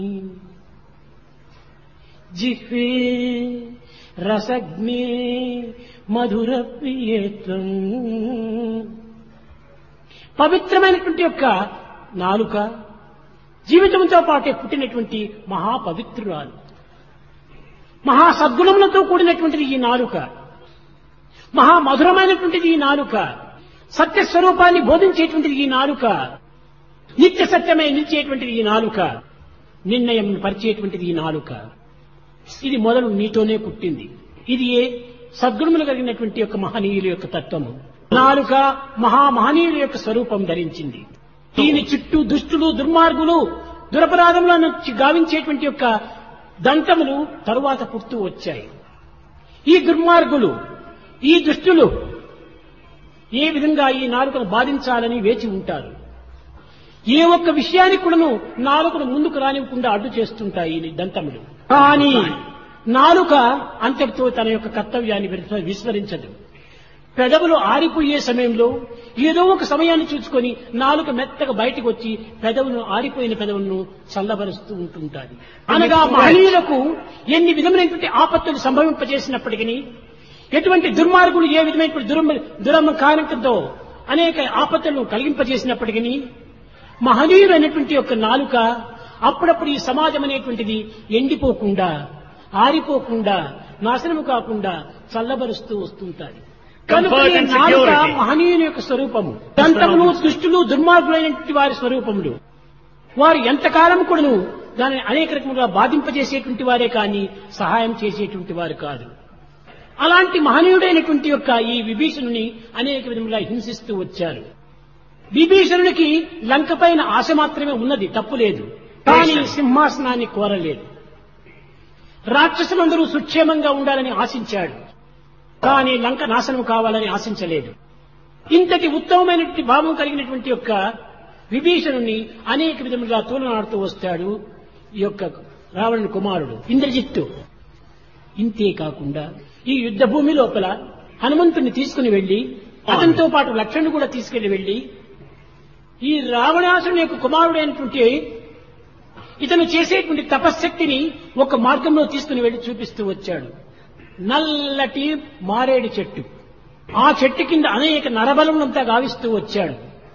జిహ్వే రసగ్నే మధుర ప్రియత్వం పవిత్రమైనటువంటి యొక్క నాలుక జీవితంతో పాటే పుట్టినటువంటి మహాపవిత్రురాలు మహా సద్గుణములతో కూడినటువంటిది ఈ నాలుక మహా మధురమైనటువంటిది ఈ నాలుక సత్య స్వరూపాన్ని బోధించేటువంటిది ఈ నాలుక నిత్య సత్యమై నిలిచేటువంటిది ఈ నాలుక నిర్ణయం పరిచేటువంటిది ఈ నాలుక ఇది మొదలు నీతోనే పుట్టింది ఇది ఏ సద్గుణములు కలిగినటువంటి యొక్క మహనీయుల యొక్క తత్వము నాలుక మహా మహనీయుల యొక్క స్వరూపం ధరించింది దీని చుట్టూ దుష్టులు దుర్మార్గులు దురపరాధములను గావించేటువంటి యొక్క దంతములు తరువాత పుడుతూ వచ్చాయి ఈ దుర్మార్గులు ఈ దుష్టులు ఏ విధంగా ఈ నాలుకను బాధించాలని వేచి ఉంటారు ఏ ఒక్క విషయానికి కూడాను నాలుకను ముందుకు రానివ్వకుండా అడ్డు చేస్తుంటాయి ఈ దంతములు కానీ నాలుక అంతటితో తన యొక్క కర్తవ్యాన్ని విస్మ- విస్మరించదు పెదవులు ఆరిపోయే సమయంలో ఏదో ఒక సమయాన్ని చూసుకొని నాలుక మెత్తగా బయటకు వచ్చి పెదవులను ఆరిపోయిన పెదవులను చల్లబరుస్తూ ఉంటుంటాది అనగా మహనీయులకు ఎన్ని విధమైనటువంటి ఆపత్తులు సంభవింపజేసినప్పటికీ ఎటువంటి దుర్మార్గులు ఏ విధమైనటువంటి దురమ దురమ కారణంతో అనేక ఆపత్తులను కలిగింపజేసినప్పటికీ మహనీయులైనటువంటి యొక్క నాలుక అప్పుడప్పుడు ఈ సమాజం అనేటువంటిది ఎండిపోకుండా ఆరిపోకుండా నాశనము కాకుండా చల్లబరుస్తూ వస్తుంటాది కనుక Comfort ఈ and నాలుక security. మహనీయుని యొక్క స్వరూపము దంతములు దుష్టులు దుర్మార్గులైనటువంటి వారి స్వరూపములు వారు ఎంతకాలం కూడాను దానిని అనేక రకములుగా బాధింపజేసేటువంటి వారే కానీ సహాయం చేసేటువంటి వారు కాదు అలాంటి మహనీయుడైనటువంటి యొక్క ఈ విభీషణుని అనేక విధములుగా హింసిస్తూ వచ్చారు విభీషణునికి లంక పైన ఆశ మాత్రమే ఉన్నది తప్పు లేదు కానీ సింహాసనాన్ని కోరలేదు రాక్షసులందరూ సుక్షేమంగా ఉండాలని ఆశించాడు కానీ లంక నాశనం కావాలని ఆశించలేదు ఇంతటి ఉత్తమమైనటువంటి భావం కలిగినటువంటి యొక్క విభీషణుని అనేక విధములుగా తూలనాడుతూ వస్తాడు ఈ యొక్క రావణుని కుమారుడు ఇంద్రజిత్తు ఇంతే కాకుండా ఈ యుద్ధ భూమి లోపల హనుమంతుని తీసుకుని వెళ్లి అతనితో పాటు లక్ష్మణుడు కూడా తీసుకెళ్లి వెళ్లి ఈ రావణాసుని యొక్క కుమారుడైనటువంటి ఇతను చేసేటువంటి తపశ్శక్తిని ఒక మార్గంలో తీసుకుని వెళ్లి చూపిస్తూ వచ్చాడు నల్లటి మారేడు చెట్టు ఆ చెట్టు కింద అనేక నరబలములంతా గావిస్తూ వచ్చాడు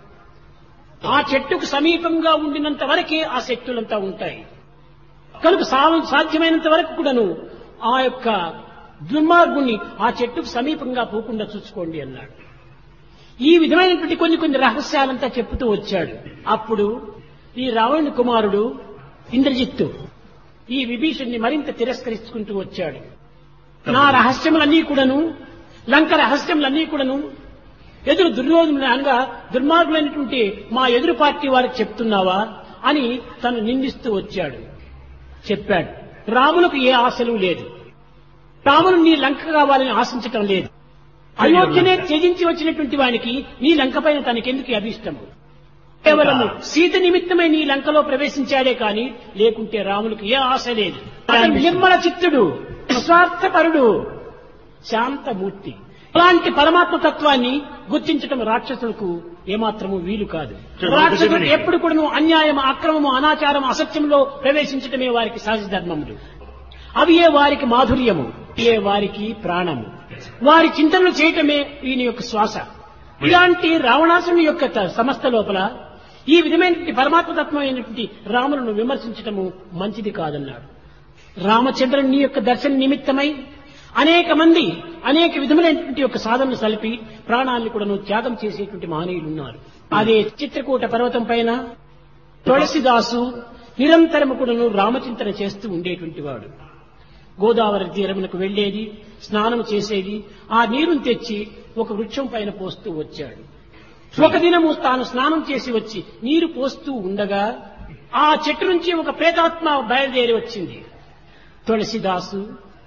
ఆ చెట్టుకు సమీపంగా ఉండినంత వరకే ఆ శక్తులంతా ఉంటాయి కనుక సా- సాధ్యమైనంత వరకు కూడాను ఆ యొక్క దుర్మార్గుణ్ణి ఆ చెట్టుకు సమీపంగా పోకుండా చూసుకోండి అన్నాడు ఈ విధమైనటువంటి కొన్ని కొన్ని రహస్యాలంతా చెప్పుతూ వచ్చాడు అప్పుడు ఈ రావణుని కుమారుడు ఇంద్రజిత్తు ఈ విభీషణ్ణి మరింత తిరస్కరించుకుంటూ వచ్చాడు నా రహస్యములన్నీ కూడాను లంక రహస్యములన్నీ కూడాను ఎదురు దుర్యోధనులు అనగా దుర్మార్గులైనటువంటి మా ఎదురు పార్టీ వారికి చెప్తున్నావా అని తను నిందిస్తూ వచ్చాడు చెప్పాడు రాములకు ఏ ఆశలు లేదు రాములు నీ లంక కావాలని ఆశించటం లేదు అయోధ్యనే త్యజించి వచ్చినటువంటి వానికి నీ లంక పైన తనకెందుకు అభిష్టము కేవలం సీత నిమిత్తమై నీ లంకలో ప్రవేశించాడే కాని లేకుంటే రాములకు ఏ ఆశ లేదు అతను నిర్మల చిత్తుడు నిస్వార్థపరుడు శాంతమూర్తి అలాంటి పరమాత్మ తత్వాన్ని గుర్తించటం రాక్షసులకు ఏమాత్రము వీలు కాదు రాక్షసులు ఎప్పుడు కూడాను అన్యాయం అక్రమము అనాచారం అసత్యంలో ప్రవేశించటమే వారికి సహజ ధర్మములు అవి ఏ వారికి మాధుర్యము ఏ వారికి ప్రాణము వారి చింతనలు చేయటమే ఈయన యొక్క శ్వాస ఇలాంటి రావణాసుని యొక్క త- సంస్థ లోపల ఈ విధమైనటువంటి పరమాత్మతత్వమైనటువంటి రాములను విమర్శించటము మంచిది కాదన్నాడు రామచంద్రుని యొక్క దర్శన నిమిత్తమై అనేక మంది అనేక విధములైనటువంటి యొక్క సాధనలు సలిపి ప్రాణాలను కూడా త్యాగం చేసేటువంటి మహనీయులు ఉన్నారు అదే చిత్రకూట పర్వతం పైన తులసిదాసు నిరంతరము కూడాను రామచింతన చేస్తూ ఉండేటువంటి వాడు గోదావరి తీరమునకు వెళ్లేది స్నానం చేసేది ఆ నీరుని తెచ్చి ఒక వృక్షం పైన పోస్తూ వచ్చాడు ఒక దినము తాను స్నానం చేసి వచ్చి నీరు పోస్తూ ఉండగా ఆ చెట్టు నుంచి ఒక ప్రేతాత్మ బయలుదేరి వచ్చింది తులసిదాసు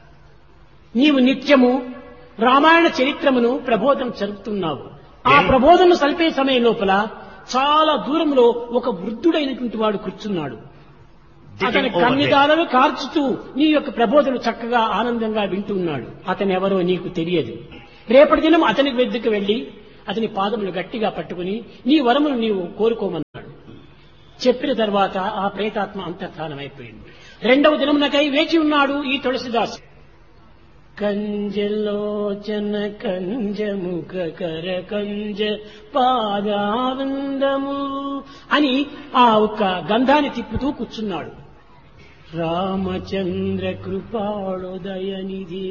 నీవు నిత్యము రామాయణ చరిత్రమును ప్రబోధం జరుపుతున్నావు ఆ ప్రబోధన సల్పే సమయం లోపల చాలా దూరంలో ఒక వృద్ధుడైనటువంటి వాడు కూర్చున్నాడు అతని కన్నిదాలను కార్చుతూ నీ యొక్క ప్రబోధన చక్కగా ఆనందంగా వింటున్నాడు అతను ఎవరో నీకు తెలియదు రేపటి దినం అతని వెద్దుకు వెళ్లి అతని పాదములు గట్టిగా పట్టుకుని నీ వరమును నీవు కోరుకోమన్నాడు చెప్పిన తర్వాత ఆ ప్రేతాత్మ అంతర్ధానమైపోయింది రెండవ దినమునకై వేచి ఉన్నాడు ఈ తులసిదాసు కంజలోచన కంజముఖ కర కంజ పాదానందము అని ఆ ఒక్క గంధాన్ని తిప్పుతూ కూర్చున్నాడు రామచంద్ర కృపాళోదయనిధి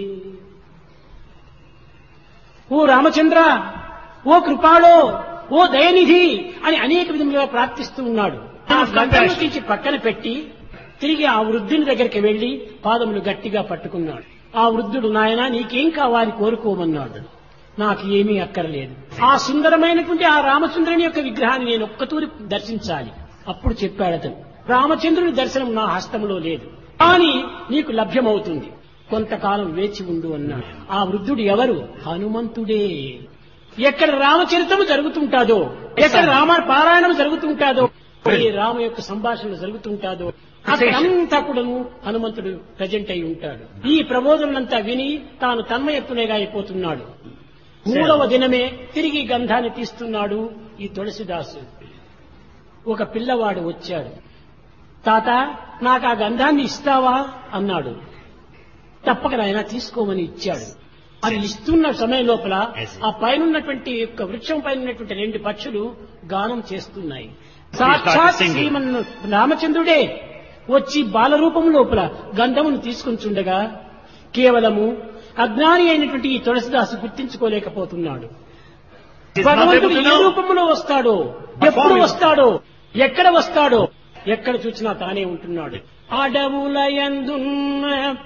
ఓ రామచంద్ర ఓ కృపాళో ఓ దయనిధి అని అనేక విధములుగా ప్రార్థిస్తూ ఉన్నాడు ఆ గంటను తీసి పక్కన పెట్టి తిరిగి ఆ వృద్ధుని దగ్గరికి వెళ్లి పాదములు గట్టిగా పట్టుకున్నాడు ఆ వృద్ధుడు నాయన నీకేం కావాలి కోరుకోమన్నాడు నాకు ఏమీ అక్కర్లేదు ఆ సుందరమైనటువంటి ఆ రామచంద్రుని యొక్క విగ్రహాన్ని నేను ఒక్కతూరి దర్శించాలి అప్పుడు చెప్పాడు అతను రామచంద్రుని దర్శనం నా హస్తంలో లేదు కానీ నీకు లభ్యమవుతుంది కొంతకాలం వేచి ఉండు అన్నాడు ఆ వృద్ధుడు ఎవరు హనుమంతుడే ఎక్కడ రామచరితము జరుగుతుంటాదో ఎక్కడ రామ పారాయణం జరుగుతుంటాదో ఏ రామ యొక్క సంభాషణ జరుగుతుంటాదో అక్కడంతా కూడాను హనుమంతుడు ప్రజెంట్ అయి ఉంటాడు ఈ ప్రబోధనంతా విని తాను తన్మయత్తునేగా అయిపోతున్నాడు మూడవ దినమే తిరిగి గంధాన్ని తీస్తున్నాడు ఈ తులసిదాసు ఒక పిల్లవాడు వచ్చాడు తాత నాకు ఆ గంధాన్ని ఇస్తావా అన్నాడు తప్పక నాయన తీసుకోమని ఇచ్చాడు అది ఇస్తున్న సమయం లోపల ఆ పైన ఉన్నటువంటి యొక్క వృక్షం పైన ఉన్నటువంటి రెండు పక్షులు గానం చేస్తున్నాయి సాక్షాత్ శ్రీమన్ రామచంద్రుడే వచ్చి బాలరూపం లోపల గంధమును తీసుకుని చుండగా కేవలము అజ్ఞాని అయినటువంటి ఈ తులసిదాసు గుర్తించుకోలేకపోతున్నాడు భగవంతుడు ఏ రూపంలో వస్తాడో ఎప్పుడు వస్తాడో ఎక్కడ వస్తాడో ఎక్కడ చూసినా తానే ఉంటున్నాడు అడవులయందున్న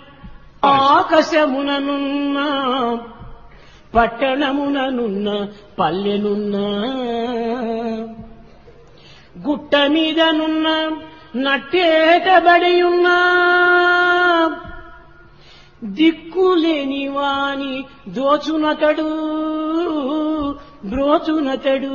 ఆకాశముననున్న పట్టణముననున్న పల్లెనున్న గుట్ట మీదనున్న నట్టేటబడి ఉన్నా దిక్కులేని వాని దోచునతడు బ్రోచునతడు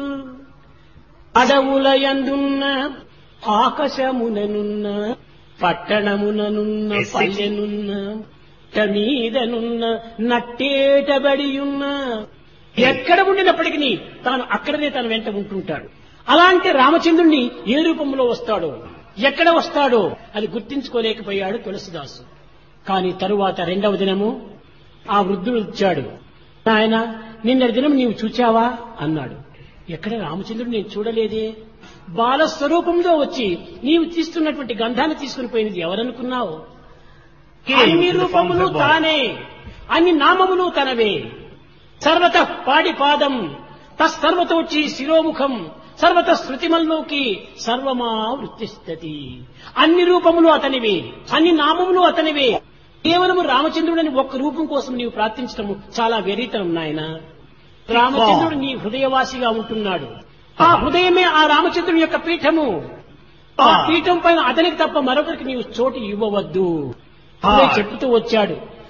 అడవులయందున్న ఆకాశముననున్న పట్టణముననున్న Yes, yes. పల్లెనున్న పుట్ట మీదనున్న నట్టేటబడియున్న ఎక్కడ ఉండినప్పటికీ తాను అక్కడనే తన వెంట ఉంటుంటాడు అలాంటి రామచంద్రుణ్ణి ఏ రూపంలో వస్తాడో ఎక్కడ వస్తాడో అది గుర్తించుకోలేకపోయాడు తులసిదాసు కానీ తరువాత రెండవ దినము ఆ వృద్ధుడు వచ్చాడు ఆయన నిన్న దినం నీవు చూచావా అన్నాడు ఎక్కడ రామచంద్రుడు నేను చూడలేదే బాల స్వరూపంలో వచ్చి నీవు తీస్తున్నటువంటి గంధాన్ని తీసుకుని పోయినది ఎవరనుకున్నావు అన్ని రూపములు తానే అన్ని నామములు తనవే సర్వత పాడి పాదం తస్సర్వతోచి శిరోముఖం సర్వత శృతిమల్లోకి సర్వమా వృత్తిస్తతి అన్ని రూపములు అతనివే అన్ని నామములు అతనివే కేవలము రామచంద్రుడని ఒక్క రూపం కోసం నీవు ప్రార్థించటము చాలా వెరీతనం నాయన రామచంద్రుడు నీ హృదయవాసిగా ఉంటున్నాడు ఆ హృదయమే ఆ రామచంద్రుని యొక్క పీఠము ఆ పీఠం పైన అతనికి తప్ప మరొకరికి నీవు చోటు ఇవ్వవద్దు అదే చెప్పుతూ వచ్చాడు